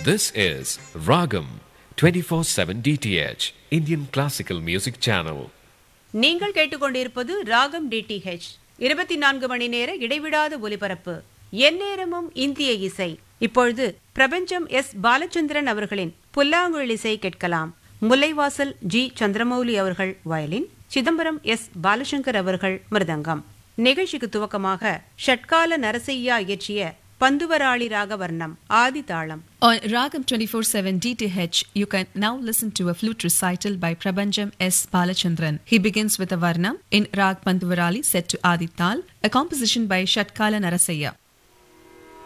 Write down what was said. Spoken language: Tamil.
This is Ragam 24/7 DTH Indian Classical Music Channel. நீங்கள் கேட்டுக்கொண்டிருப்பது ராகம் டிடிஹெச் இருபத்தி நான்கு மணி நேர இடைவிடாத ஒலிபரப்பு எந்நேரமும் இந்திய இசை இப்பொழுது பிரபஞ்சம் எஸ் பாலச்சந்திரன் அவர்களின் புல்லாங்குழல் இசை கேட்கலாம் முல்லைவாசல் ஜி சந்திரமௌலி அவர்கள் வயலின் சிதம்பரம் எஸ் பாலசங்கர் அவர்கள் மிருதங்கம் நிகழ்ச்சிக்கு துவக்கமாக ஷட்கால நரசையா இயற்றிய பந்துவராளி ராகவர்ணம் ஆதி தாளம் On Ragam 24/7 DTH, you can now listen to a flute recital by Prabhanjam S. Balachandran. He begins with a varnam in Rag Pandvarali set to Adi Tal, a composition by Shatkala Narasaya.